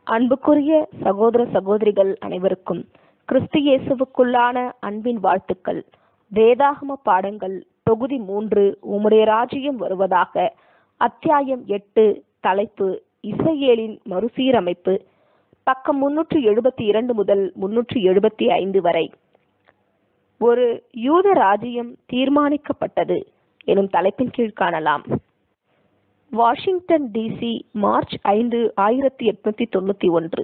அன்புக்குரிய சகோதர சகோதரிகள் அனைவருக்கும் கிறிஸ்து இயேசுவுக்குள்ளான அன்பின் வாழ்த்துக்கள் வேதாகம பாடங்கள் தொகுதி மூன்று உம்முடைய ராஜ்யம் வருவதாக அத்தியாயம் எட்டு தலைப்பு இஸ்ரேலின் மறுசீரமைப்பு பக்கம் முன்னூற்று எழுபத்தி இரண்டு முதல் முன்னூற்று எழுபத்தி ஐந்து வரை ஒரு யூத ராஜ்யம் தீர்மானிக்கப்பட்டது எனும் தலைப்பின் கீழ் காணலாம் வாஷிங்டன் டிசி மார்ச் ஐந்து ஆயிரத்தி எட்நூத்தி தொண்ணூத்தி ஒன்று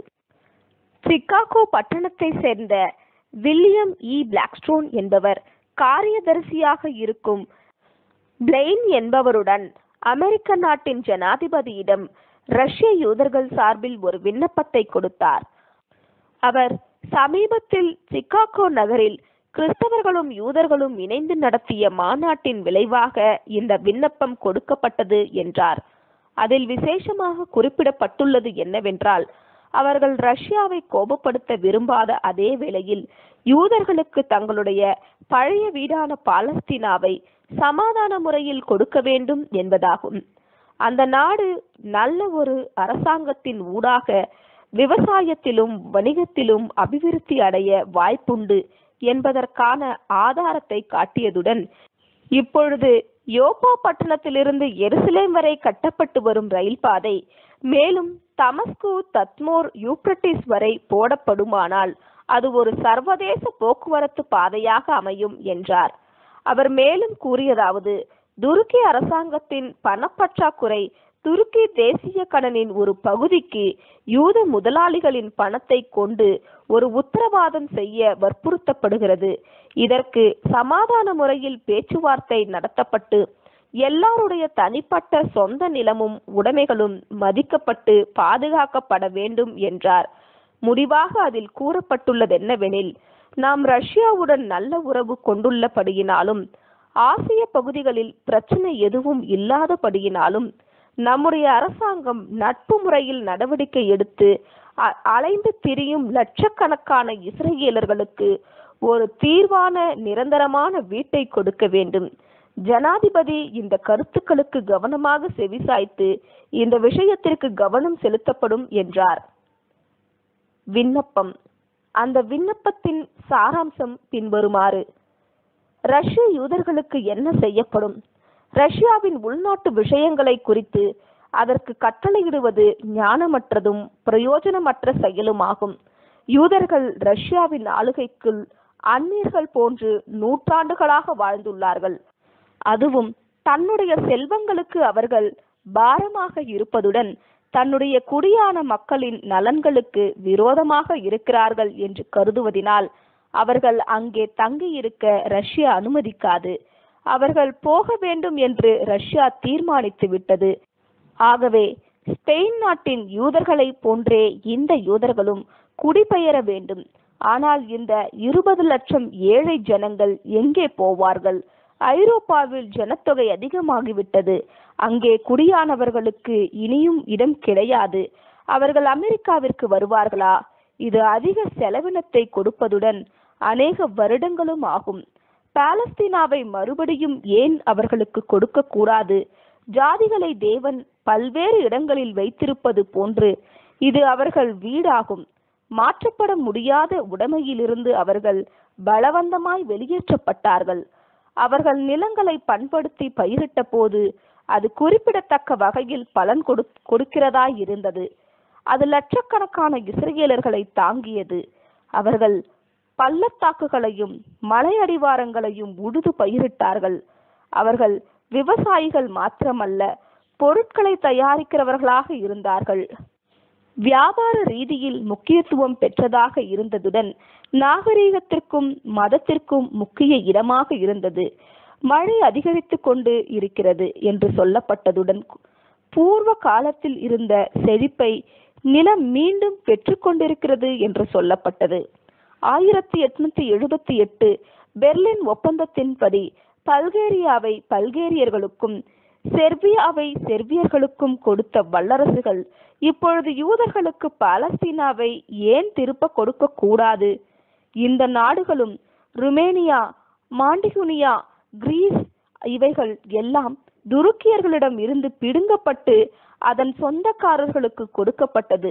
சிகாகோ பட்டணத்தை சேர்ந்த வில்லியம் இ பிளாக்ஸ்டோன் என்பவர் காரியதரிசியாக இருக்கும் பிளெயின் என்பவருடன் அமெரிக்க நாட்டின் ஜனாதிபதியிடம் ரஷ்ய யூதர்கள் சார்பில் ஒரு விண்ணப்பத்தை கொடுத்தார் அவர் சமீபத்தில் சிகாகோ நகரில் கிறிஸ்தவர்களும் யூதர்களும் இணைந்து நடத்திய மாநாட்டின் விளைவாக இந்த விண்ணப்பம் கொடுக்கப்பட்டது என்றார் அதில் விசேஷமாக குறிப்பிடப்பட்டுள்ளது என்னவென்றால் அவர்கள் ரஷ்யாவை கோபப்படுத்த விரும்பாத அதே வேளையில் யூதர்களுக்கு தங்களுடைய பழைய வீடான பாலஸ்தீனாவை சமாதான முறையில் கொடுக்க வேண்டும் என்பதாகும் அந்த நாடு நல்ல ஒரு அரசாங்கத்தின் ஊடாக விவசாயத்திலும் வணிகத்திலும் அபிவிருத்தி அடைய வாய்ப்புண்டு என்பதற்கான ஆதாரத்தை காட்டியதுடன் இப்பொழுது யோப்பா பட்டணத்திலிருந்து எருசலேம் வரை கட்டப்பட்டு வரும் ரயில் பாதை மேலும் தமஸ்கு தத்மோர் யூப்ரட்டிஸ் வரை போடப்படுமானால் அது ஒரு சர்வதேச போக்குவரத்து பாதையாக அமையும் என்றார் அவர் மேலும் கூறியதாவது துருக்கி அரசாங்கத்தின் பணப்பற்றாக்குறை துருக்கி தேசிய கடனின் ஒரு பகுதிக்கு யூத முதலாளிகளின் பணத்தை கொண்டு ஒரு உத்தரவாதம் செய்ய வற்புறுத்தப்படுகிறது இதற்கு சமாதான முறையில் பேச்சுவார்த்தை நடத்தப்பட்டு எல்லாருடைய தனிப்பட்ட சொந்த நிலமும் உடைமைகளும் மதிக்கப்பட்டு பாதுகாக்கப்பட வேண்டும் என்றார் முடிவாக அதில் கூறப்பட்டுள்ளது என்னவெனில் நாம் ரஷ்யாவுடன் நல்ல உறவு கொண்டுள்ளபடியினாலும் ஆசிய பகுதிகளில் பிரச்சனை எதுவும் இல்லாதபடியினாலும் நம்முடைய அரசாங்கம் நட்பு முறையில் நடவடிக்கை எடுத்து அலைந்து திரியும் லட்சக்கணக்கான இஸ்ரேலர்களுக்கு ஒரு தீர்வான நிரந்தரமான வீட்டை கொடுக்க வேண்டும் ஜனாதிபதி இந்த கருத்துக்களுக்கு கவனமாக செவிசாய்த்து இந்த விஷயத்திற்கு கவனம் செலுத்தப்படும் என்றார் விண்ணப்பம் அந்த விண்ணப்பத்தின் சாராம்சம் பின்வருமாறு ரஷ்ய யூதர்களுக்கு என்ன செய்யப்படும் ரஷ்யாவின் உள்நாட்டு விஷயங்களை குறித்து அதற்கு கட்டளையிடுவது ஞானமற்றதும் பிரயோஜனமற்ற செயலுமாகும் யூதர்கள் ரஷ்யாவின் ஆளுகைக்குள் அந்நியர்கள் போன்று நூற்றாண்டுகளாக வாழ்ந்துள்ளார்கள் அதுவும் தன்னுடைய செல்வங்களுக்கு அவர்கள் பாரமாக இருப்பதுடன் தன்னுடைய குடியான மக்களின் நலன்களுக்கு விரோதமாக இருக்கிறார்கள் என்று கருதுவதினால் அவர்கள் அங்கே தங்கியிருக்க ரஷ்யா அனுமதிக்காது அவர்கள் போக வேண்டும் என்று ரஷ்யா தீர்மானித்து விட்டது ஆகவே ஸ்பெயின் நாட்டின் யூதர்களை போன்றே இந்த யூதர்களும் குடிபெயர வேண்டும் ஆனால் இந்த இருபது லட்சம் ஏழை ஜனங்கள் எங்கே போவார்கள் ஐரோப்பாவில் ஜனத்தொகை அதிகமாகிவிட்டது அங்கே குடியானவர்களுக்கு இனியும் இடம் கிடையாது அவர்கள் அமெரிக்காவிற்கு வருவார்களா இது அதிக செலவினத்தை கொடுப்பதுடன் அநேக வருடங்களும் ஆகும் பாலஸ்தீனாவை மறுபடியும் ஏன் அவர்களுக்கு கொடுக்க கூடாது ஜாதிகளை தேவன் பல்வேறு இடங்களில் வைத்திருப்பது போன்று இது அவர்கள் வீடாகும் மாற்றப்பட முடியாத உடைமையிலிருந்து அவர்கள் பலவந்தமாய் வெளியேற்றப்பட்டார்கள் அவர்கள் நிலங்களை பண்படுத்தி பயிரிட்ட போது அது குறிப்பிடத்தக்க வகையில் பலன் கொடு கொடுக்கிறதாய் இருந்தது அது லட்சக்கணக்கான இஸ்ரேலர்களை தாங்கியது அவர்கள் பள்ளத்தாக்குகளையும் மலை அடிவாரங்களையும் உழுது பயிரிட்டார்கள் அவர்கள் விவசாயிகள் மாத்திரமல்ல பொருட்களை தயாரிக்கிறவர்களாக இருந்தார்கள் வியாபார ரீதியில் முக்கியத்துவம் பெற்றதாக இருந்ததுடன் நாகரீகத்திற்கும் மதத்திற்கும் முக்கிய இடமாக இருந்தது மழை அதிகரித்து கொண்டு இருக்கிறது என்று சொல்லப்பட்டதுடன் பூர்வ காலத்தில் இருந்த செழிப்பை நிலம் மீண்டும் பெற்றுக்கொண்டிருக்கிறது என்று சொல்லப்பட்டது ஆயிரத்தி எட்நூத்தி எழுபத்தி எட்டு பெர்லின் ஒப்பந்தத்தின்படி பல்கேரியாவை பல்கேரியர்களுக்கும் செர்பியாவை செர்பியர்களுக்கும் கொடுத்த வல்லரசுகள் இப்பொழுது யூதர்களுக்கு பாலஸ்தீனாவை ஏன் திருப்ப கொடுக்க கூடாது இந்த நாடுகளும் ருமேனியா மாண்டிகுனியா கிரீஸ் இவைகள் எல்லாம் துருக்கியர்களிடம் இருந்து பிடுங்கப்பட்டு அதன் சொந்தக்காரர்களுக்கு கொடுக்கப்பட்டது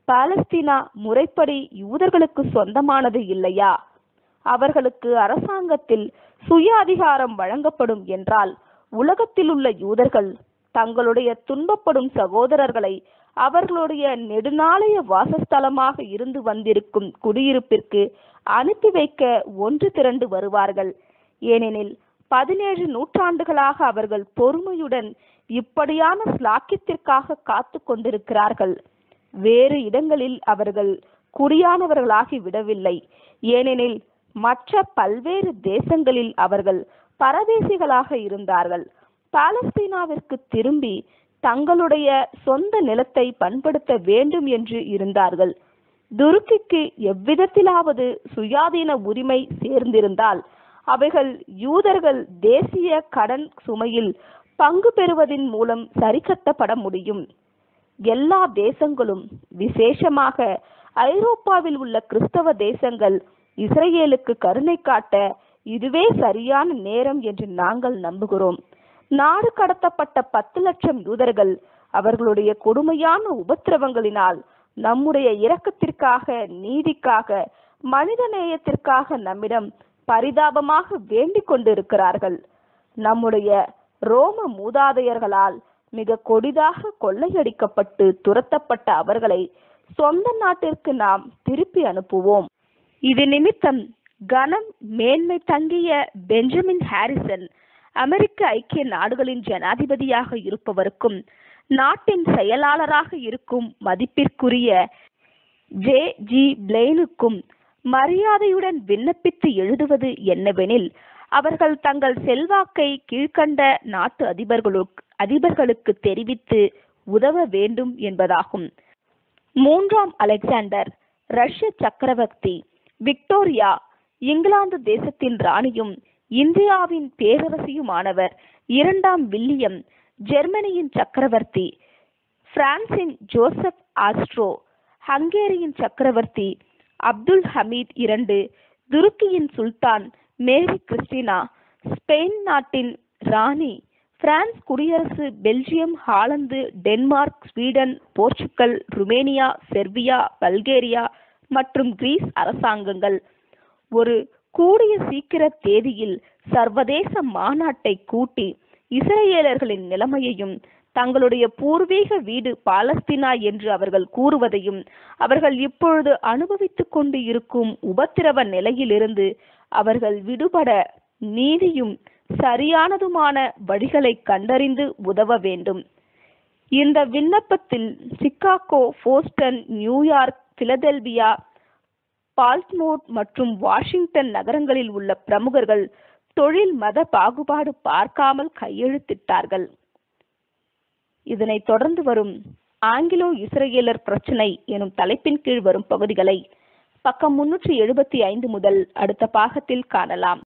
பாலஸ்தீனா முறைப்படி யூதர்களுக்கு சொந்தமானது இல்லையா அவர்களுக்கு அரசாங்கத்தில் சுய அதிகாரம் வழங்கப்படும் என்றால் உலகத்தில் உள்ள யூதர்கள் தங்களுடைய துன்பப்படும் சகோதரர்களை அவர்களுடைய நெடுநாளைய வாசஸ்தலமாக இருந்து வந்திருக்கும் குடியிருப்பிற்கு அனுப்பி வைக்க ஒன்று திரண்டு வருவார்கள் ஏனெனில் பதினேழு நூற்றாண்டுகளாக அவர்கள் பொறுமையுடன் இப்படியான ஸ்லாக்கியத்திற்காக காத்து கொண்டிருக்கிறார்கள் வேறு இடங்களில் அவர்கள் குடியானவர்களாகி விடவில்லை ஏனெனில் மற்ற பல்வேறு தேசங்களில் அவர்கள் பரதேசிகளாக இருந்தார்கள் பாலஸ்தீனாவிற்கு திரும்பி தங்களுடைய சொந்த நிலத்தை பண்படுத்த வேண்டும் என்று இருந்தார்கள் துருக்கிக்கு எவ்விதத்திலாவது சுயாதீன உரிமை சேர்ந்திருந்தால் அவைகள் யூதர்கள் தேசிய கடன் சுமையில் பங்கு பெறுவதின் மூலம் சரிகட்டப்பட முடியும் எல்லா தேசங்களும் விசேஷமாக ஐரோப்பாவில் உள்ள கிறிஸ்தவ தேசங்கள் இஸ்ரேலுக்கு கருணை காட்ட இதுவே சரியான நேரம் என்று நாங்கள் நம்புகிறோம் நாடு கடத்தப்பட்ட பத்து லட்சம் யூதர்கள் அவர்களுடைய கொடுமையான உபத்திரவங்களினால் நம்முடைய இரக்கத்திற்காக நீதிக்காக மனித நேயத்திற்காக நம்மிடம் பரிதாபமாக வேண்டிக் கொண்டிருக்கிறார்கள் நம்முடைய ரோம மூதாதையர்களால் மிக கொடிதாக கொள்ளையடிக்கப்பட்டு துரத்தப்பட்ட அவர்களை சொந்த நாட்டிற்கு நாம் திருப்பி அனுப்புவோம் இது நிமித்தம் கனம் மேன்மை தங்கிய பெஞ்சமின் ஹாரிசன் அமெரிக்க ஐக்கிய நாடுகளின் ஜனாதிபதியாக இருப்பவருக்கும் நாட்டின் செயலாளராக இருக்கும் மதிப்பிற்குரிய ஜே ஜி பிளெயினுக்கும் மரியாதையுடன் விண்ணப்பித்து எழுதுவது என்னவெனில் அவர்கள் தங்கள் செல்வாக்கை கீழ்கண்ட நாட்டு அதிபர்களுக்கு அதிபர்களுக்கு தெரிவித்து உதவ வேண்டும் என்பதாகும் மூன்றாம் அலெக்சாண்டர் ரஷ்ய சக்கரவர்த்தி விக்டோரியா இங்கிலாந்து தேசத்தின் ராணியும் இந்தியாவின் பேரரசியுமானவர் இரண்டாம் வில்லியம் ஜெர்மனியின் சக்கரவர்த்தி பிரான்சின் ஜோசப் ஆஸ்ட்ரோ ஹங்கேரியின் சக்கரவர்த்தி அப்துல் ஹமீத் இரண்டு துருக்கியின் சுல்தான் மேரி கிறிஸ்டினா ஸ்பெயின் நாட்டின் ராணி பிரான்ஸ் குடியரசு Belgium Holland Denmark Sweden Portugal Romania Serbia Bulgaria மற்றும் கிரீஸ் அரசாங்கங்கள் ஒரு கூடிய சீக்கிர தேதியில் சர்வதேச மாநாட்டை கூட்டி இஸ்ரேலர்களின் நிலைமையையும் தங்களுடைய பூர்வீக வீடு பாலஸ்தீனா என்று அவர்கள் கூறுவதையும் அவர்கள் இப்பொழுது அனுபவித்துக் கொண்டு இருக்கும் உபத்திரவ நிலையிலிருந்து அவர்கள் விடுபட நீதியும் சரியானதுமான வழிகளை கண்டறிந்து உதவ வேண்டும் இந்த விண்ணப்பத்தில் Chicago Boston New York Philadelphia Baltimore மற்றும் வாஷிங்டன் நகரங்களில் உள்ள பிரமுகர்கள் தொழில் மத பாகுபாடு பார்க்காமல் கையெழுத்திட்டார்கள் இதனைத் தொடர்ந்து வரும் ஆங்கிலோ இஸ்ரேலர் பிரச்சினை எனும் தலைப்பின் கீழ் வரும் பகுதிகளை பக்கம் முன்னூற்றி எழுபத்தி ஐந்து முதல் அடுத்த பாகத்தில் காணலாம்